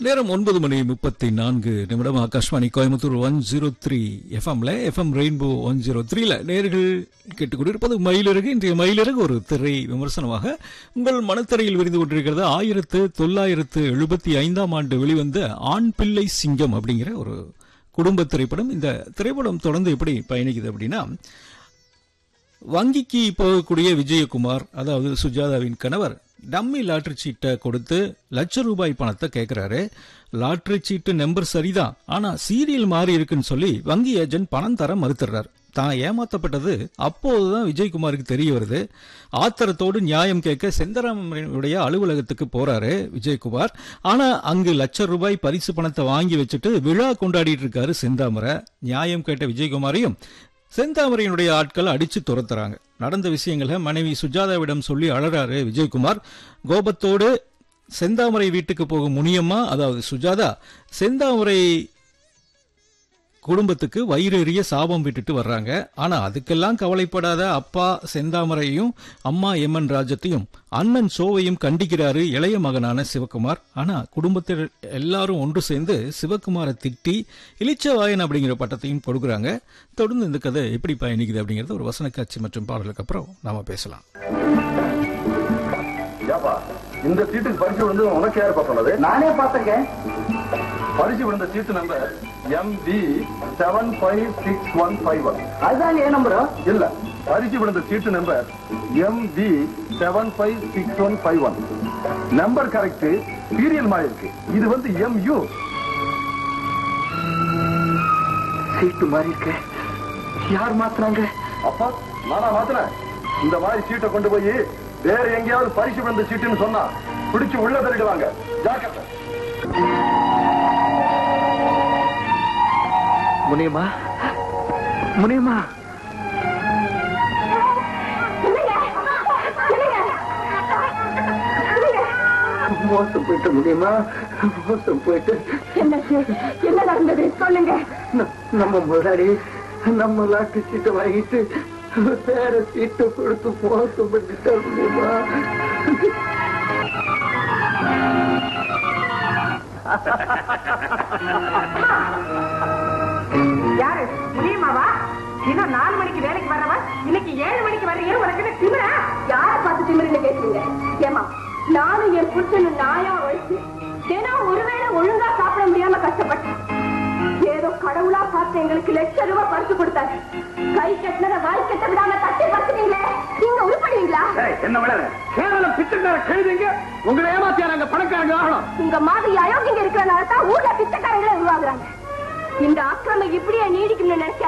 நேரம் ஒன்பது மணி முப்பத்தி நான்கு நிமிடம் Akashvani Coimbatore one zero three எஃப்எம்ல எஃப்எம் ரெயின்போ ஒன் ஜீரோ த்ரீல நேர்கள் கேட்டுக்கொண்டிருப்பது மயிலிறகு இன்றைய மயிலிறகு ஒரு திரை விமர்சனமாக உங்கள் மனத்திரையில் விரிந்து கொண்டிருக்கிறது ஆயிரத்து தொள்ளாயிரத்து எழுபத்தி ஐந்தாம் ஆண்டு வெளிவந்த ஆண் பிள்ளை சிங்கம் அப்படிங்கிற ஒரு குடும்ப திரைப்படம் இந்த திரைப்படம் தொடர்ந்து எப்படி பயணிக்குது அப்படின்னா வங்கிக்கு போகக்கூடிய விஜயகுமார் அதாவது சுஜாதாவின் கணவர் டம்மி லாட்டரி சீட்டை கொடுத்து லட்ச ரூபாய் பணத்தை கேட்கிறாரு லாட்டரி சீட்டு நம்பர் சரிதான் ஆனா சீரியல் மாறி இருக்குன்னு சொல்லி வங்கி ஏஜென்ட் பணம் தர மறுத்துறாரு தான் ஏமாத்தப்பட்டது அப்போதுதான் விஜயகுமாருக்கு தெரிய வருது ஆத்திரத்தோடு நியாயம் கேட்க செந்தராமனுடைய அலுவலகத்துக்கு போறாரு விஜயகுமார் ஆனா அங்கு லட்ச ரூபாய் பரிசு பணத்தை வாங்கி வச்சுட்டு விழா கொண்டாடிட்டு இருக்காரு செந்தாமரை நியாயம் கேட்ட விஜயகுமாரையும் செந்தாமரையினுடைய ஆட்கள் அடிச்சு துரத்துறாங்க நடந்த விஷயங்களை மனைவி சுஜாதாவிடம் சொல்லி அழறாரு விஜயகுமார் கோபத்தோடு செந்தாமரை வீட்டுக்கு போகும் முனியம்மா அதாவது சுஜாதா செந்தாமரை குடும்பத்துக்கு வயிறெறிய சாபம் விட்டுட்டு வர்றாங்க ஆனா அதுக்கெல்லாம் கவலைப்படாத அப்பா செந்தாமரையும் அம்மா எம்என் ராஜத்தையும் அண்ணன் சோவையும் கண்டிக்கிறாரு இளைய மகனான சிவகுமார் ஆனா குடும்பத்தில் எல்லாரும் ஒன்று சேர்ந்து சிவகுமாரை திட்டி இளிச்சவாயன் அப்படிங்கிற பட்டத்தையும் கொடுக்குறாங்க தொடர்ந்து இந்த கதை எப்படி பயணிக்குது அப்படிங்கறது ஒரு வசன காட்சி மற்றும் பாடலுக்கு அப்புறம் நாம பேசலாம் ஏப்பா இந்த சீட்டுக்கு பரிசு விழுந்து உனக்கு யாருப்பா சொன்னது நானே பாத்துங்க பரிசு விழுந்த சீட்டு number M P seven five six one five one அதுதான் ஏன் நம்பரும் இல்ல பரிசு விழுந்த சீட்டு number M P seven five six one five one number correct serial மாதிரி இருக்கு இது வந்து எம் யூ சீட்டு மாதிரி இருக்க யார் மாத்துறாங்க அப்பா நானா மாத்தினேன் இந்த மாதிரி சீட்டை கொண்டு போய் வேற எங்கேயாவது பரிசு விழுந்த சீட்டுன்னு சொன்னா பிடிச்சு உள்ள தள்ளிடுவாங்க ஜாக்கிரதை முனியம்மா முனியம்மா மோசம் போயிட்டு முடியுமா மோசம் போயிட்டு என்ன என்ன நடந்தது சொல்லுங்க ந- நம்ம முன்னாடி நம்ம லாட்டு சீட்டை வாங்கிட்டு வேற சீட்டை கொடுத்து மோசம் பண்ணிட்டா முடியுமா யாரு முடியுமாவா இன்னும் நாலு மணிக்கு வேலைக்கு வர்றவன் இன்னைக்கு ஏழு மணிக்கு வர்றீங்க உனக்கு என்ன திமிரா யார பார்த்து திமிருன்னு கேட்குறீங்க ஏமா நானும் என் புருஷனும் நாயா உழைச்சு தினம் ஒருவேளை ஒழுங்கா சாப்பிட முடியாம கஷ்டப்பட்டேன் ஏதோ கடவுளா பார்த்து எங்களுக்கு லட்ச ரூபாய் பரிசு கொடுத்தாரு கை கட்டினத வாய் கட்ட விடாம தட்டி படுத்துட்டீங்களே நீங்க உருப்படுவீங்களா என்ன விட கேவலம் பிச்சைக்கார கழுதுங்க உங்களை ஏமாத்தியா நாங்க பணக்காரங்க ஆகணும் உங்க மாதிரி அயோக்கியங்க இருக்கிறனால தான் ஊர்ல பிச்சைக்காரங்களே உருவாகுறாங்க இந்த ஆக்கிரமம் இப்படியே நீடிக்கும்னு நினைச்சா